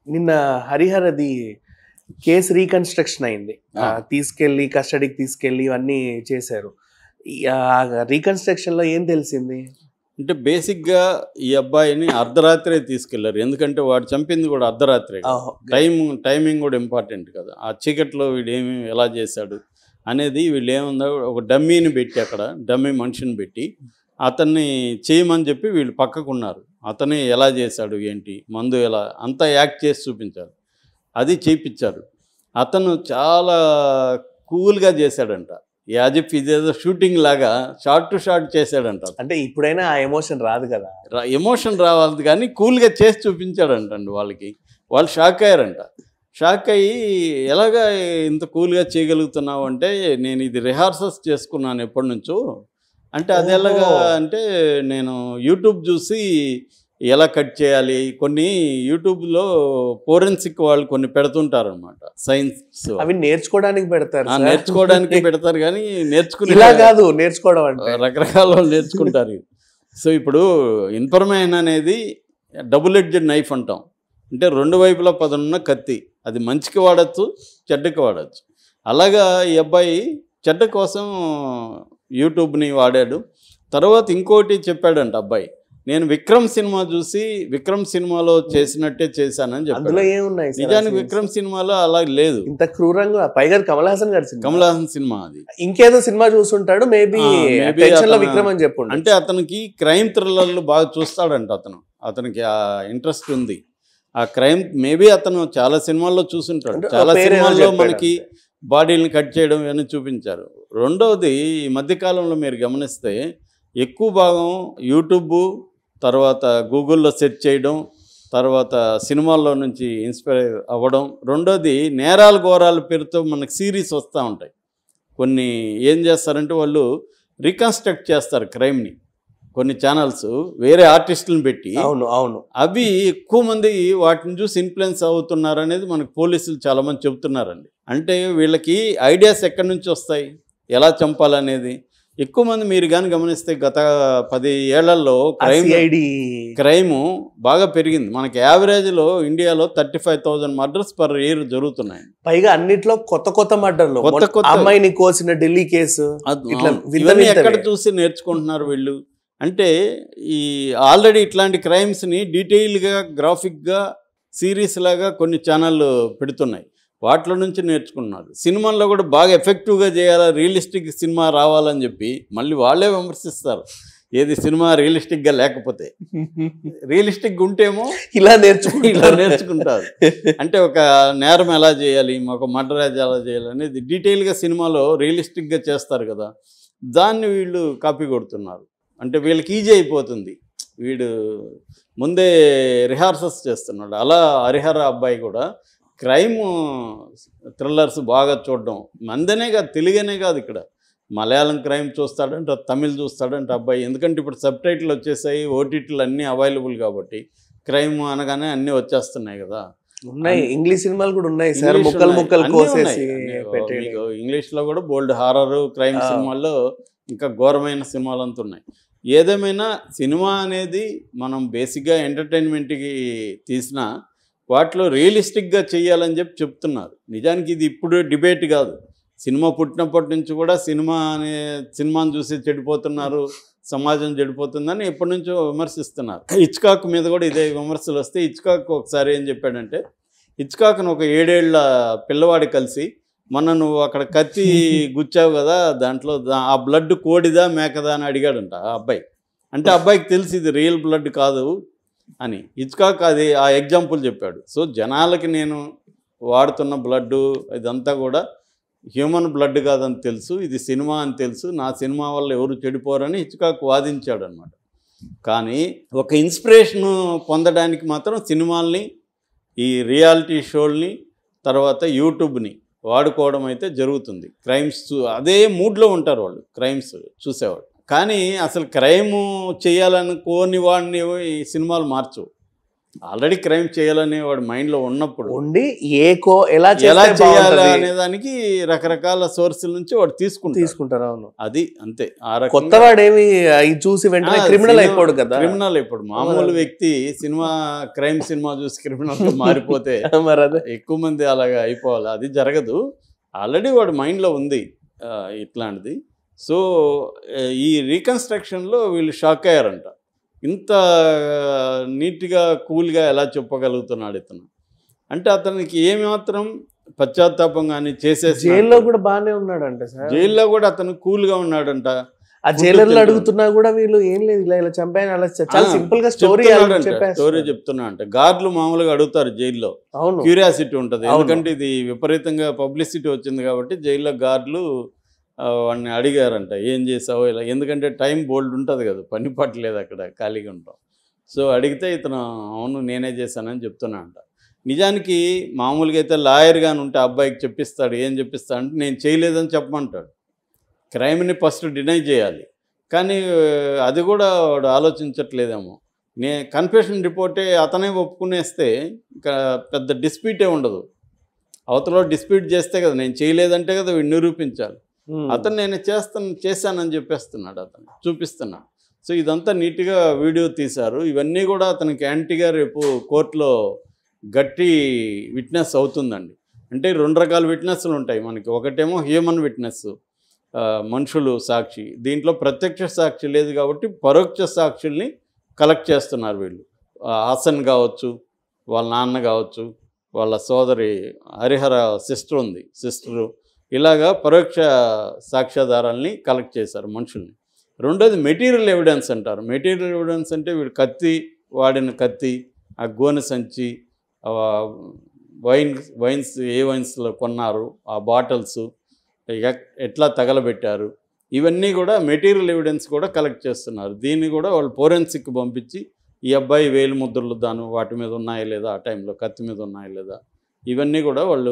నిన్న హరిహరది case reconstruction అయింది ఆ. ఆ, తీసుకెళ్లి కస్టడీకి తీసుకెళ్లి ఇవన్నీ చేశారు రీకన్స్ట్రక్షన్ లో ఏం తెలిసింది అంటే బేసిక్గా ఈ అబ్బాయిని అర్ధరాత్రే తీసుకెళ్లారు ఎందుకంటే వాడు చంపింది కూడా అర్ధరాత్రే కదా. ఆహో. టైం టైమింగ్ కూడా ఇంపార్టెంట్ కదా ఆ చీకట్లో వీడు ఏమి ఎలా చేశాడు అనేది వీళ్ళు ఏముందో ఒక డమ్మీని పెట్టి అక్కడ డమ్మీ మనిషిని పెట్టి అతన్ని చేయమని చెప్పి వీళ్ళు పక్కకున్నారు అతనే ఎలా చేశాడు ఏంటి మందు ఎలా అంతా యాక్ట్ చేసి చూపించారు అది చేయించారు అతను చాలా కూల్గా చేశాడంట యాజిఫ్ ఇదేదో షూటింగ్ లాగా షార్ట్ టు షార్ట్ చేశాడంట అంటే ఇప్పుడైనా ఆ ఎమోషన్ రాదు కదా రా- ఎమోషన్ రావాలి కానీ కూల్గా చేసి చూపించాడంటండి వాళ్ళకి వాళ్ళు షాక్ అయ్యారంట షాక్ అయ్యి ఎలాగా ఇంత కూల్గా చేయగలుగుతున్నావు అంటే నేను ఇది రిహార్సల్స్ చేసుకున్నాను ఎప్పటి నుంచో అంటే అది ఎలాగా ఓహో. అంటే నేను యూట్యూబ్ చూసి ఎలా కట్ చేయాలి కొన్ని యూట్యూబ్లో ఫోరెన్సిక్ వాళ్ళు కొన్ని పెడుతుంటారు అనమాట సైన్స్ అవి నేర్చుకోవడానికి పెడతారు సార్. నేర్చుకోవడానికి పెడతారు కానీ నేర్చుకునే ఇలా కాదు నేర్చుకోవడం అంటే రకరకాల వాళ్ళు నేర్చుకుంటారు ఇవి. సో ఇప్పుడు ఇన్ఫర్మేషన్ అనేది డబుల్ ఎడ్జెడ్ నైఫ్ అంటాం అంటే రెండు వైపులా పదనున్న కత్తి అది మంచికి వాడచ్చు చెడ్డకి వాడచ్చు అలాగా ఈ అబ్బాయి చెడ్డ కోసం యూట్యూబ్ని వాడాడు తర్వాత ఇంకోటి చెప్పాడంట అబ్బాయి నేను విక్రమ్ సినిమా చూసి విక్రమ్ సినిమాలో చేసినట్టే చేశానని అందులో చెప్పాడు ఏమున్నాయి సార్ నిజానికి అసలు? విక్రమ్ సినిమాలో అలా లేదు ఇంత క్రూరంగా పైగా కమల్ హాసన్ గారి సినిమా కమల్ హాసన్ సినిమా అది ఇంకేదో సినిమా చూస్తుంటాడు మేబీ ఆ, maybe టెన్షన్ లో అతను- విక్రమ్ అని చెప్పండి అంటే అతనికి క్రైమ్ థ్రిల్లర్లు బాగా చూస్తాడంట అతను అతనికి ఆ ఇంట్రెస్ట్ ఉంది ఆ క్రైమ్ మేబీ అతను చాలా సినిమాల్లో చూసుంటాడు అంటే చాలా పేరు ఏదో సినిమాల్లో చెప్పాడు మనకి బాడీని కట్ చేయడం ఇవన్నీ చూపించారు రెండవది ఈ మధ్యకాలంలో మీరు గమనిస్తే ఎక్కువ భాగం యూట్యూబ్ తర్వాత గూగుల్లో సెర్చ్ చేయడం తర్వాత సినిమాల్లో నుంచి ఇన్స్పైర్ అవ్వడం రెండోది నేరాల ఘోరాల పేరుతో మనకి సిరీస్ వస్తూ ఉంటాయి కొన్ని ఏం చేస్తారంటే వాళ్ళు రీకన్స్ట్రక్ట్ చేస్తారు క్రైమ్ని కొన్ని ఛానల్స్ వేరే ఆర్టిస్టులను పెట్టి అవును అవును అవి ఎక్కువ మంది వాటిని చూసి ఇన్ఫ్లుయెన్స్ అవుతున్నారు అనేది మనకు పోలీసులు చాలామంది చెబుతున్నారండి అంటే వీళ్ళకి ఐడియాస్ ఎక్కడి నుంచి వస్తాయి ఎలా చంపాలనేది ఎక్కువ మంది మీరు కానీ గమనిస్తే గత పది ఏళ్లలో క్రైమ్ సిఐడి క్రైమ్ బాగా పెరిగింది మనకి యావరేజ్లో ఇండియాలో thirty five thousand murders per year జరుగుతున్నాయి పైగా అన్నిట్లో కొత్త కొత్త మర్డర్లు కొత్త మొన్న కొత్త- అమ్మాయిని కోసిన ఢిల్లీ కేసు అది- ఇట్లా అవును. వింత ఇవన్నీ వింతవే. ఎక్కడ చూసి నేర్చుకుంటున్నారు వీళ్ళు అంటే ఈ ఆల్రెడీ ఇట్లాంటి క్రైమ్స్ని డీటెయిల్గా గ్రాఫిక్గా సిరీస్ లాగా కొన్ని ఛానళ్ళు పెడుతున్నాయి వాటిలో నుంచి నేర్చుకున్నారు సినిమాల్లో కూడా బాగా ఎఫెక్టివ్గా చేయాలా రియలిస్టిక్ సినిమా రావాలని చెప్పి మళ్ళీ వాళ్ళే విమర్శిస్తారు ఏది సినిమా రియలిస్టిక్గా లేకపోతే రియలిస్టిక్గా ఉంటేమో ఇలా ఇలా నేర్చుకుంటారు నేర్చుకుంటారు అంటే ఒక నేరం ఎలా చేయాలి ఒక మర్డర్ ఎలా చేయాలి అనేది డీటెయిల్గా సినిమాలో రియలిస్టిక్గా చేస్తారు కదా దాన్ని వీళ్ళు కాపీ కొడుతున్నారు అంటే వీళ్ళకి ఈజీ అయిపోతుంది వీడు ముందే రిహార్సల్స్ చేస్తున్నాడు అలా హరిహర అబ్బాయి కూడా క్రైమ్ థ్రిల్లర్స్ బాగా చూడడం మందనే కాదు తెలుగనే కాదు ఇక్కడ మలయాళం క్రైమ్ చూస్తాడంటే తమిళ్ చూస్తాడంటే అబ్బాయి ఎందుకంటే ఇప్పుడు సబ్ టైటిల్ వచ్చేసాయి ఓటీటీలు అన్నీ అవైలబుల్ కాబట్టి క్రైమ్ అనగానే అన్నీ వచ్చేస్తున్నాయి కదా ఉన్నాయి ఇంగ్లీష్ సినిమాలు కూడా ఉన్నాయి సార్ ఇంగ్లీష్ ముక్కలు ఉన్నాయి. ముక్కలు అన్నీ కోసేసి ఉన్నాయి. అన్నీ పెట్టేయడం మీకు ఇంగ్లీష్లో కూడా బోల్డ్ హారర్ క్రైమ్ ఆ. సినిమాల్లో ఇంకా ఘోరమైన సినిమాలు అంతా ఉన్నాయి ఏదేమైనా సినిమా అనేది మనం బేసిక్గా ఎంటర్టైన్మెంట్కి తీసిన వాటిలో రియలిస్టిక్గా చేయాలని చెప్పి చెప్తున్నారు నిజానికి ఇది ఇప్పుడు డిబేట్ కాదు సినిమా పుట్టినప్పటి నుంచి కూడా సినిమా అనే సినిమాను చూసి చెడిపోతున్నారు సమాజం చెడిపోతుందని ఎప్పటి నుంచో విమర్శిస్తున్నారు ఇచ్కాక్ మీద కూడా ఇదే విమర్శలు వస్తే ఇచ్కాక్ ఒకసారి ఏం చెప్పాడంటే ఇచ్కాక్ను ఒక ఏడేళ్ల పిల్లవాడి కలిసి మొన్న నువ్వు అక్కడ కత్తి గుచ్చావు కదా దాంట్లో దా- ఆ బ్లడ్ కోడిదా మేకదా అని అడిగాడంట ఆ అబ్బాయి అంటే అబ్బాయికి తెలిసి ఇది రియల్ బ్లడ్ కాదు అని ఇచ్కాక్ అది ఆ ఎగ్జాంపుల్ చెప్పాడు సో జనాలకి నేను వాడుతున్న బ్లడ్ ఇదంతా కూడా హ్యూమన్ బ్లడ్ కాదని తెలుసు ఇది సినిమా అని తెలుసు నా సినిమా వల్ల ఎవరు చెడిపోరని హిచ్కాక్ వాదించాడు అనమాట కానీ ఒక ఇన్స్పిరేషన్ పొందడానికి మాత్రం సినిమాల్ని ఈ రియాలిటీ షోల్ని తర్వాత యూట్యూబ్ని వాడుకోవడం అయితే జరుగుతుంది క్రైమ్స్ చూ- అదే మూడ్లో ఉంటారు వాళ్ళు క్రైమ్స్ చూసేవాళ్ళు కానీ అసలు క్రైమ్ చేయాలనుకోని వాడిని ఈ సినిమాలు మార్చవు ఆల్రెడీ క్రైమ్ చేయాలని వాడి మైండ్లో ఉన్నప్పుడు ఉండి ఏ కో ఎలా ఎలా చేస్తే చేయాలి బాగుంటది అనే దానికి రకరకాల సోర్సుల నుంచి వాడు తీసుకుంటాడు తీసుకుంటారు అవును అది అంతే ఆ కొత్త వాడేమి ఇది చూసి వెంటనే క్రిమినల్ అయిపోడు కదా క్రిమినల్ ఇప్పుడు మామూలు వ్యక్తి సినిమా క్రైమ్ సినిమా చూసి క్రిమినల్ మారిపోతే మరి అదే ఎక్కువ మంది అలాగా అయిపోవాలి అది జరగదు ఆల్రెడీ వాడి మైండ్లో ఉంది ఆ, ఇట్లాంటిది సో ఆ, ఈ రీకన్స్ట్రక్షన్లో వీళ్ళు షాక్ అయ్యారంట ఇంత నీట్గా కూల్గా ఎలా చెప్పగలుగుతున్నాడు ఇతను అంటే అతనికి ఏమాత్రం పశ్చాత్తాపం కానీ చేసేసి జైల్లో కూడా బాగానే ఉన్నాడంట సార్ జైల్లో కూడా అతను కూల్గా ఉన్నాడంట ఆ జైలర్లు అడుగుతున్నా కూడా వీళ్ళు ఏం లేదు ఇలా ఇలా చంపాయని అలా చ- చాలా ఆ, సింపుల్ గా స్టోరీ చెప్తున్నాడంట స్టోరీ చెప్తున్నా అంటే గార్డులు మామూలుగా అడుగుతారు జైల్లో అవును క్యూరియాసిటీ ఉంటుంది అవును. ఎందుకంటే ఇది విపరీతంగా పబ్లిసిటీ వచ్చింది కాబట్టి జైల్లో గార్డులు ఆ, వాడిని అడిగారంట ఏం చేసావో ఇలా ఎందుకంటే టైం బోల్డ్ ఉంటుంది కదా పని పట్టలేదు అక్కడ ఖాళీగా ఉంటాం సో అడిగితే ఇతను అవును నేనే చేశానని చెప్తున్నా అంట నిజానికి మామూలుగా అయితే లాయర్ గాని ఉంటే అబ్బాయికి చెప్పిస్తాడు ఏం చెప్పిస్తాడు అంటే నేను చేయలేదని చెప్పమంటాడు క్రైమ్ని ఫస్ట్ డినై చేయాలి కానీ ఆ, అది కూడా వాడు ఆలోచించట్లేదేమో నే కన్ఫెషన్ రిపోర్టే అతనే ఒప్పుకునేస్తే ఇంకా పెద్ద డిస్ప్యూటే ఉండదు అవతల డిస్ప్యూట్ చేస్తే కదా నేను చేయలేదంటే కదా వీడు నిరూపించాలి ఉమ్. అతను నేను చేస్తాను చేశానని చెప్పేస్తున్నాడు అతను చూపిస్తున్నాడు సో ఇదంతా నీట్గా వీడియో తీశారు ఇవన్నీ కూడా అతనికి యాంటీగా రేపు కోర్టులో గట్టి విట్నెస్ అవుతుందండి అంటే రెండు రకాల విట్నెస్లు ఉంటాయి మనకి ఒకటేమో హ్యూమన్ విట్నెస్ మనుషులు సాక్షి దీంట్లో ప్రత్యక్ష సాక్షి లేదు కాబట్టి పరోక్ష సాక్షుల్ని కలెక్ట్ చేస్తున్నారు వీళ్ళు ఆ, హాసన్ కావచ్చు వాళ్ళ నాన్న కావచ్చు వాళ్ళ సోదరి హరిహర సిస్టర్ ఉంది సిస్టరు ఇలాగా పరోక్ష సాక్ష్యాధారాల్ని కలెక్ట్ చేశారు మనుషుల్ని రెండోది మెటీరియల్ ఎవిడెన్స్ అంటారు మెటీరియల్ ఎవిడెన్స్ అంటే వీడు కత్తి వాడిన కత్తి ఆ గోనె సంచి ఆ వైన్ వైన్స్ ఏ వైన్స్లో కొన్నారు ఆ బాటిల్స్ ఎట్లా తగలబెట్టారు ఇవన్నీ కూడా మెటీరియల్ ఎవిడెన్స్ కూడా కలెక్ట్ చేస్తున్నారు దీన్ని కూడా వాళ్ళు ఫోరెన్సిక్ పంపించి ఈ అబ్బాయి వేలు ముద్రలు దాని వాటి మీద ఉన్నాయా లేదా ఆ టైంలో కత్తి మీద ఉన్నాయా లేదా ఇవన్నీ కూడా వాళ్ళు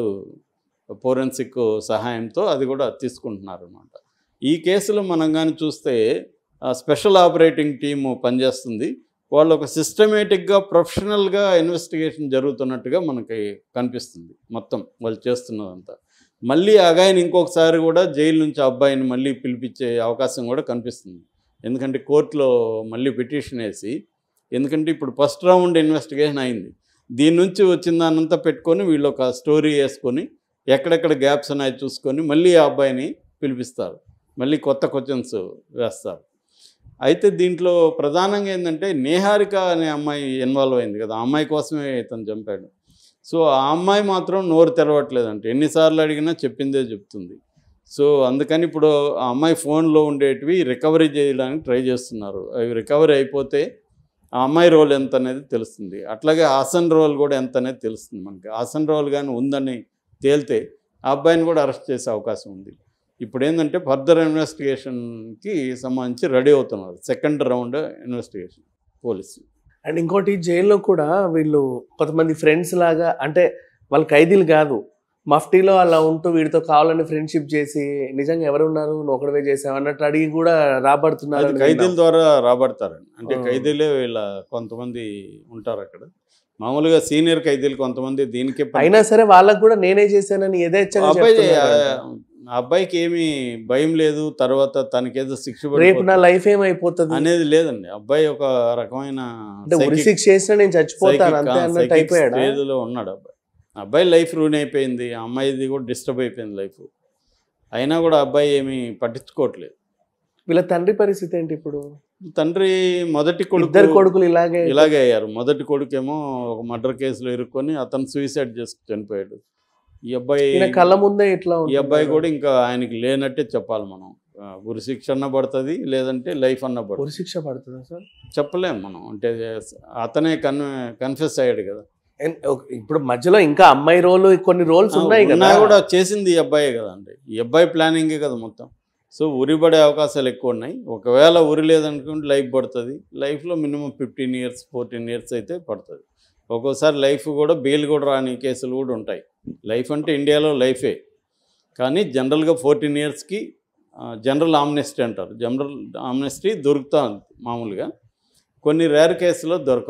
ఫోరెన్సిక్ సహాయంతో అది కూడా తీసుకుంటున్నారు అనమాట ఈ కేసులో మనం కానీ చూస్తే ఆ స్పెషల్ ఆపరేటింగ్ టీము పనిచేస్తుంది వాళ్ళు ఒక సిస్టమేటిక్గా ప్రొఫెషనల్గా ఇన్వెస్టిగేషన్ జరుగుతున్నట్టుగా మనకి కనిపిస్తుంది మొత్తం వాళ్ళు చేస్తున్నదంతా మళ్ళీ అగాయన ఇంకొకసారి కూడా జైలు నుంచి ఆ అబ్బాయిని మళ్ళీ పిలిపించే అవకాశం కూడా కనిపిస్తుంది ఎందుకంటే కోర్టులో మళ్ళీ పిటిషన్ వేసి ఎందుకంటే ఇప్పుడు ఫస్ట్ రౌండ్ ఇన్వెస్టిగేషన్ అయింది దీని నుంచి వచ్చిన దాన్నంతా పెట్టుకొని వీళ్ళు ఒక స్టోరీ వేసుకొని ఎక్కడెక్కడ గ్యాప్స్ ఉన్నాయో చూసుకొని మళ్ళీ ఆ అబ్బాయిని పిలిపిస్తారు మళ్ళీ కొత్త క్వశ్చన్స్ వేస్తారు అయితే దీంట్లో ప్రధానంగా ఏంటంటే నేహారిక అనే అమ్మాయి ఇన్వాల్వ్ అయింది కదా ఆ అమ్మాయి కోసమే ఇతను చంపాడు సో ఆ అమ్మాయి మాత్రం నోరు తెరవట్లేదంటే ఎన్నిసార్లు అడిగినా చెప్పిందే చెప్తుంది సో అందుకని ఇప్పుడు ఆ అమ్మాయి ఫోన్లో ఉండేటివి రికవరీ చేయడానికి ట్రై చేస్తున్నారు అవి రికవరీ అయిపోతే ఆ అమ్మాయి రోల్ ఎంత అనేది తెలుస్తుంది అట్లాగే హాసన్ రోల్ కూడా ఎంత అనేది తెలుస్తుంది మనకి హాసన్ రోల్ కానీ ఉందని తేలితే ఆ అబ్బాయిని కూడా అరెస్ట్ చేసే అవకాశం ఉంది ఇప్పుడు ఏంటంటే ఫర్దర్ ఇన్వెస్టిగేషన్కి సంబంధించి రెడీ అవుతున్నారు second round investigation police and ఇంకోటి జైల్లో కూడా వీళ్ళు కొంతమంది ఫ్రెండ్స్ లాగా అంటే వాళ్ళ ఖైదీలు కాదు మఫ్టీలో అలా ఉంటూ వీడితో కావాలని ఫ్రెండ్షిప్ చేసి నిజంగా ఎవరు ఉన్నారు నువ్వు ఒకడవే చేసావు అన్నట్టు అడిగి కూడా రాబడుతున్నారు అది అని ఖైదీల విన్నాం. ద్వారా రాబడతారండి అంటే ఆ. ఖైదీలే వీళ్ళ కొంతమంది ఉంటారు అక్కడ మామూలుగా సీనియర్ ఖైదీలు కొంతమంది దీనికే పని- అయినా సరే వాళ్ళకు కూడా నేనే చేశానని యథేచ్ఛగా అబ్బాయి చెప్తున్నారంట. ఆ అబ్బాయికి ఏమీ భయం లేదు తర్వాత తనకేదో శిక్ష రేపు పడిపోతుంది నా లైఫ్ ఏమైపోతుంది అనేది లేదండి అబ్బాయి ఒక రకమైన అంటే ఉరి psychic- శిక్ష చేసినా నేను చచ్చిపోతాను psychic- అంతే ఆ, అన్నట్టు psychic అయిపోయాడా stage లో ఉన్నాడు అబ్బాయి అబ్బాయి లైఫ్ రూన్ అయిపోయింది ఆ అమ్మాయిది కూడా డిస్టర్బ్ అయిపోయింది లైఫ్ అయినా కూడా అబ్బాయి ఏమీ పట్టించుకోవట్లేదు వీళ్ళ తండ్రి పరిస్థితి ఏంటి ఇప్పుడు తండ్రి మొదటి ఇద్దరు కొడుకు కొడుకులు ఇలాగే ఇలాగే అయ్యారు మొదటి కొడుకేమో ఒక మర్డర్ కేసులో ఇరుక్కొని అతను సూసైడ్ చేసి చనిపోయాడు ఈ అబ్బాయి ఈయన కళ్ళ ముందే ఇట్లా ఈ ఉంటుంది అబ్బాయి కూడా ఇంకా ఆయనకి లేనట్టే చెప్పాలి మనం ఆ, ఉరి శిక్ష అన్న పడుతుంది లేదంటే లైఫ్ అన్న పడుతుంది ఉరి శిక్ష పడుతుందా సార్ చెప్పలేం మనం అంటే అతనే కన్ కన్ఫ్యూస్ అయ్యాడు కదా ఎన్- ఒక- ఇప్పుడు మధ్యలో ఇంకా అమ్మాయి రోలు కొన్ని రోల్స్ ఉన్నాయి ఉన్నా కదా కూడా చేసింది ఈ అబ్బాయే కదా అండి ఈ అబ్బాయి ప్లానింగే కదా మొత్తం సో ఉరి పడే అవకాశాలు ఎక్కువ ఉన్నాయి ఒకవేళ ఉరి లేదనుకుంటే లైఫ్ పడుతుంది లైఫ్లో minimum fifteen years fourteen years అయితే పడుతుంది ఒక్కోసారి లైఫ్ కూడా బెయిల్ కూడా రాని కేసులు కూడా ఉంటాయి లైఫ్ అంటే ఇండియాలో లైఫే కానీ జనరల్గా ఫోర్టీన్ ఇయర్స్కి జనరల్ ఆమ్నెస్టీ అంటారు జనరల్ ఆమ్నెస్టీ దొరుకుతా ఉంది మామూలుగా కొన్ని రేర్ కేసులో దొరకదు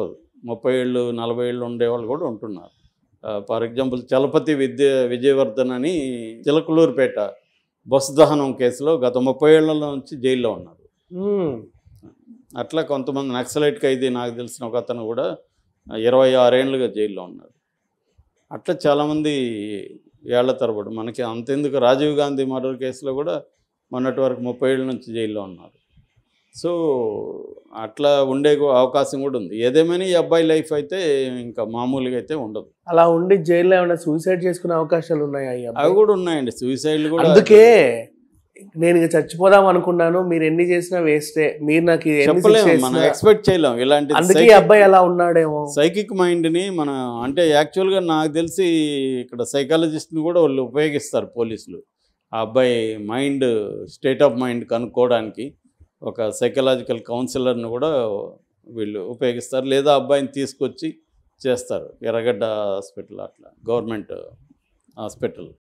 ముప్పై ఏళ్ళు నలభై ఏళ్ళు ఉండేవాళ్ళు కూడా ఉంటున్నారు ఫర్ ఎగ్జాంపుల్ చలపతి విద్య విజయవర్ధన్ అని చిలకలూరుపేట బస్సు దహనం కేసులో గత ముప్పై ఏళ్ల నుంచి జైల్లో ఉన్నారు మ్మ్. అట్లా కొంతమంది నక్సలైట్ ఖైదీ నాకు తెలిసిన ఒక అతను కూడా ఇరవై ఆరేళ్ళుగా జైల్లో ఉన్నాడు అట్లా చాలామంది ఏళ్ల తరబడి మనకి అంతెందుకు రాజీవ్ గాంధీ మర్డర్ కేసులో కూడా మొన్నటి వరకు ముప్పై ఏళ్ళ నుంచి జైల్లో ఉన్నారు సో అట్లా ఉండే గు- అవకాశం కూడా ఉంది ఏదేమైనా ఈ అబ్బాయి లైఫ్ అయితే ఇంకా మామూలుగా అయితే ఉండదు అలా ఉండి జైల్లో ఏమైనా సూసైడ్ చేసుకునే అవకాశాలు ఉన్నాయా ఈ అవి అబ్బాయి? కూడా ఉన్నాయండి సూసైడ్లు కూడా అందుకే నేను ఇక చచ్చిపోదాం అనుకున్నాను మీరు ఎన్ని చేసినా వేస్టే మీరు నాకు ఎన్ని శిక్ష చెప్పలేము మనం వేసినా- ఎక్స్పెక్ట్ చేయలేం ఇలాంటి అందుకే ఈ అబ్బాయి అలా ఉన్నాడేమో సైకిక్ మైండ్ని మన అంటే యాక్చువల్గా నాకు తెలిసి ఇక్కడ సైకాలజిస్ట్ని కూడా వాళ్ళు ఉపయోగిస్తారు పోలీసులు ఆ అబ్బాయి మైండ్ స్టేట్ ఆఫ్ మైండ్ కనుక్కోవడానికి ఒక సైకలాజికల్ కౌన్సిలర్ని కూడా వీళ్ళు ఉపయోగిస్తారు లేదా అబ్బాయిని తీసుకొచ్చి చేస్తారు ఎర్రగడ్డ హాస్పిటల్ అట్లా గవర్నమెంట్ హాస్పిటల్